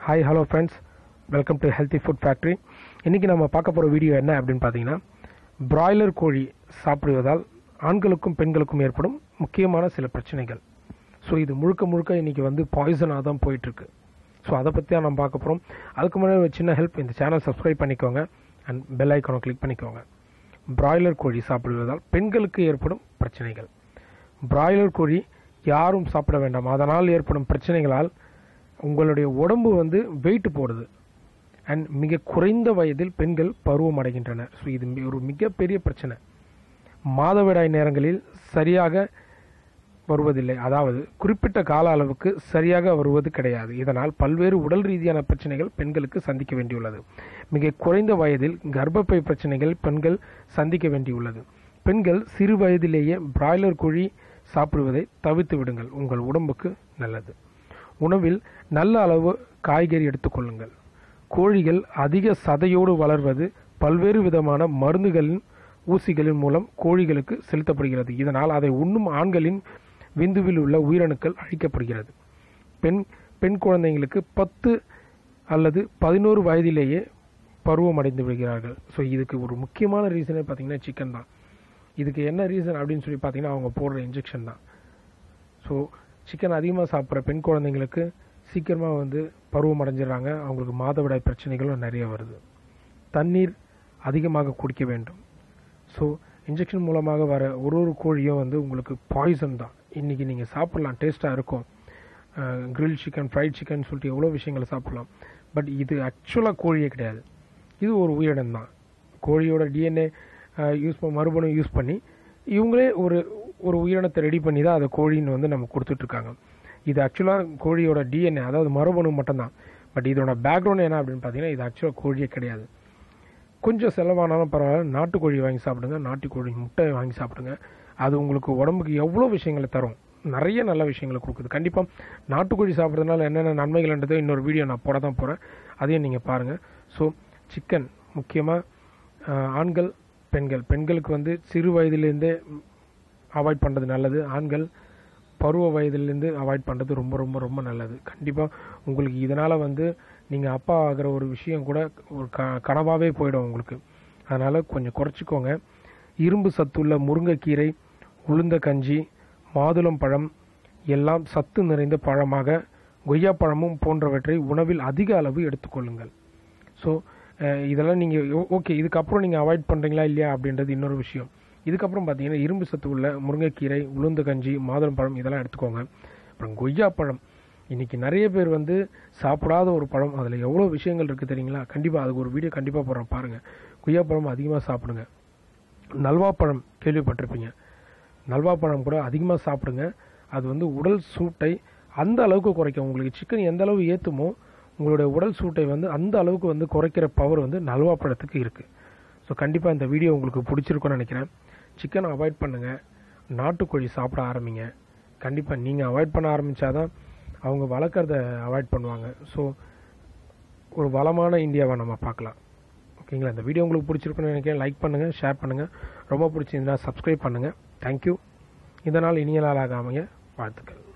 hi hello friends welcome to healthy food factory இன்றைக்கி நம்ம பார்க்க போகிற வீடியோ என்ன அப்படின்னு பார்த்தீங்கன்னா பிராய்லர் கோழி சாப்பிடுவதால் ஆண்களுக்கும் பெண்களுக்கும் ஏற்படும் முக்கியமான சில பிரச்சனைகள் ஸோ இது முழுக்க முழுக்க இன்றைக்கி வந்து பாய்சனாக தான் போயிட்டுருக்கு ஸோ அதை பற்றி தான் நம்ம பார்க்க போகிறோம் அதுக்கு முன்னாடி ஒரு சின்ன ஹெல்ப் இந்த சேனல் சப்ஸ்கிரைப் பண்ணிக்கோங்க அண்ட் பெல் ஐக்கானை கிளிக் பண்ணிக்கோங்க பிராய்லர் கோழி சாப்பிடுவதால் பெண்களுக்கு ஏற்படும் பிரச்சனைகள் பிராய்லர் கோழி யாரும் சாப்பிட வேண்டாம் அதனால் ஏற்படும் பிரச்சனைகளால் உங்களுடைய உடம்பு வந்து வெயிட் போடுது அண்ட் மிக குறைந்த வயதில் பெண்கள் பருவம் அடைகின்றனர் ஸோ இது மி- ஒரு மிகப்பெரிய பிரச்சனை மாதவிடாய் நேரங்களில் சரியாக வருவதில்லை அதாவது குறிப்பிட்ட கால அளவுக்கு சரியாக வருவது கிடையாது இதனால் பல்வேறு உடல் ரீதியான பிரச்சனைகள் பெண்களுக்கு சந்திக்க வேண்டியுள்ளது மிக குறைந்த வயதில் கர்ப்பப்பை பிரச்சனைகள் பெண்கள் சந்திக்க வேண்டியுள்ளது பெண்கள் சிறு வயதிலேயே பிராய்லர் கோழி சாப்பிடுவதை தவிர்த்து விடுங்கள் உங்கள் உடம்புக்கு நல்லது உணவில் நல்ல அளவு காய்கறி எடுத்துக்கொள்ளுங்கள் கோழிகள் அதிக சதையோடு வளர்வது பல்வேறு விதமான மருந்துகளின் ஊசிகளின் மூலம் கோழிகளுக்கு செலுத்தப்படுகிறது இதனால் அதை உண்ணும் ஆண்களின் விந்துவில் உள்ள உயிரணுக்கள் அழிக்கப்படுகிறது பெண் பெண் குழந்தைங்களுக்கு பத்து அல்லது பதினோரு வயதிலேயே பருவம் அடைந்து விடுகிறார்கள் ஸோ இதுக்கு ஒரு முக்கியமான ரீசனே பார்த்தீங்கன்னா சிக்கன் தான் இதுக்கு என்ன ரீசன் அப்படின்னு சொல்லி பார்த்தீங்கன்னா அவங்க போடுற இன்ஜெக்ஷன் தான் ஸோ சிக்கன் அதிகமாக சாப்பிட்ற பெண் குழந்தைங்களுக்கு சீக்கிரமாக வந்து பருவம் அடைஞ்சிடுறாங்க அவங்களுக்கு மாதவிடாய் பிரச்சனைகளும் நிறைய வருது தண்ணீர் அதிகமாக குடிக்க வேண்டும் ஸோ இன்ஜெக்ஷன் மூலமாக வர ஒரு ஒரு கோழியும் வந்து உங்களுக்கு பாய்சன் தான் இன்றைக்கி நீங்கள் சாப்பிட்லாம் டேஸ்ட்டாக இருக்கும் கிரில் சிக்கன் ஃப்ரைட் சிக்கன் சொல்லிட்டு எவ்வளோ விஷயங்களை சாப்பிட்லாம் பட் இது ஆக்சுவலாக கோழியே கிடையாது இது ஒரு உயிரினம் தான் கோழியோட டிஎன்ஏ யூஸ் பண்ண மறுபடியும் யூஸ் பண்ணி இவங்களே ஒரு ஒரு உயிரினத்தை ரெடி பண்ணி தான் அதை கோழின்னு வந்து நம்ம கொடுத்துட்ருக்காங்க இது ஆக்சுவலாக கோழியோட டிஎன்ஏ அதாவது மரபணு மட்டும்தான் பட் இதோட பேக்ரவுண்ட் என்ன அப்படின்னு பார்த்தீங்கன்னா இது ஆக்சுவலாக கோழியே கிடையாது கொஞ்சம் செலவானாலும் பரவாயில்ல நாட்டுக்கோழி வாங்கி சாப்பிடுங்க நாட்டுக்கோழி முட்டை வாங்கி சாப்பிடுங்க அது உங்களுக்கு உடம்புக்கு எவ்வளோ விஷயங்களை தரும் நிறைய நல்ல விஷயங்களை கொடுக்குது கண்டிப்பாக நாட்டுக்கோழி சாப்பிட்றதுனால என்னென்ன நன்மைகள்ன்றதை இன்னொரு வீடியோ நான் போட தான் போகிறேன் அதையும் நீங்கள் பாருங்கள் ஸோ சிக்கன் முக்கியமாக ஆண்கள் பெண்கள் பெண்களுக்கு வந்து சிறு வயதிலேருந்தே அவாய்ட் பண்ணுறது நல்லது ஆண்கள் பருவ வயதிலேருந்து அவாய்ட் பண்ணுறது ரொம்ப ரொம்ப ரொம்ப நல்லது கண்டிப்பாக உங்களுக்கு இதனால் வந்து நீங்கள் அப்பா ஆகிற ஒரு விஷயம் கூட ஒரு க கனவாகவே போயிடும் உங்களுக்கு அதனால் கொஞ்சம் குறைச்சிக்கோங்க இரும்பு சத்துள்ள முருங்கைக்கீரை உளுந்த கஞ்சி மாதுளம் பழம் எல்லாம் சத்து நிறைந்த பழமாக கொய்யாப்பழமும் போன்றவற்றை உணவில் அதிக அளவு எடுத்துக்கொள்ளுங்கள் ஸோ இதெல்லாம் நீங்கள் ஓகே இதுக்கப்புறம் நீங்கள் அவாய்ட் பண்ணுறீங்களா இல்லையா அப்படின்றது இன்னொரு விஷயம் இதுக்கப்புறம் பார்த்தீங்கன்னா இரும்பு சத்து உள்ள முருங்கைக்கீரை உளுந்து கஞ்சி மாதுளம் பழம் இதெல்லாம் எடுத்துக்கோங்க அப்புறம் கொய்யாப்பழம் இன்னைக்கு நிறைய பேர் வந்து சாப்பிடாத ஒரு பழம் அதில் எவ்வளோ விஷயங்கள் இருக்குது தெரியுங்களா கண்டிப்பாக அதுக்கு ஒரு வீடியோ கண்டிப்பாக போடுறேன் பாருங்கள் கொய்யாப்பழம் அதிகமாக சாப்பிடுங்க நல்வாப்பழம் கேள்விப்பட்டிருப்பீங்க நல்வாப்பழம் கூட அதிகமாக சாப்பிடுங்க அது வந்து உடல் சூட்டை அந்த அளவுக்கு குறைக்கும் உங்களுக்கு சிக்கன் எந்த அளவு ஏற்றுமோ உங்களுடைய உடல் சூட்டை வந்து அந்த அளவுக்கு வந்து குறைக்கிற பவர் வந்து நல்வாப்பழத்துக்கு இருக்குது ஸோ கண்டிப்பாக இந்த வீடியோ உங்களுக்கு பிடிச்சிருக்கும்னு நினைக்கிறேன் சிக்கன் அவாய்ட் பண்ணுங்கள் நாட்டுக்கோழி சாப்பிட ஆரம்பிங்க கண்டிப்பாக நீங்கள் அவாய்ட் பண்ண ஆரம்பித்தாதான் அவங்க வளர்க்குறத அவாய்ட் பண்ணுவாங்க ஸோ ஒரு வளமான இந்தியாவை நம்ம பார்க்கலாம் ஓகேங்களா இந்த வீடியோ உங்களுக்கு பிடிச்சிருக்குன்னு நினைக்கிறேன் லைக் பண்ணுங்கள் ஷேர் பண்ணுங்கள் ரொம்ப பிடிச்சிருந்தா சப்ஸ்கிரைப் பண்ணுங்கள் தேங்க்யூ இதனால் இனிய நாளாக அமைய வாழ்த்துக்கள்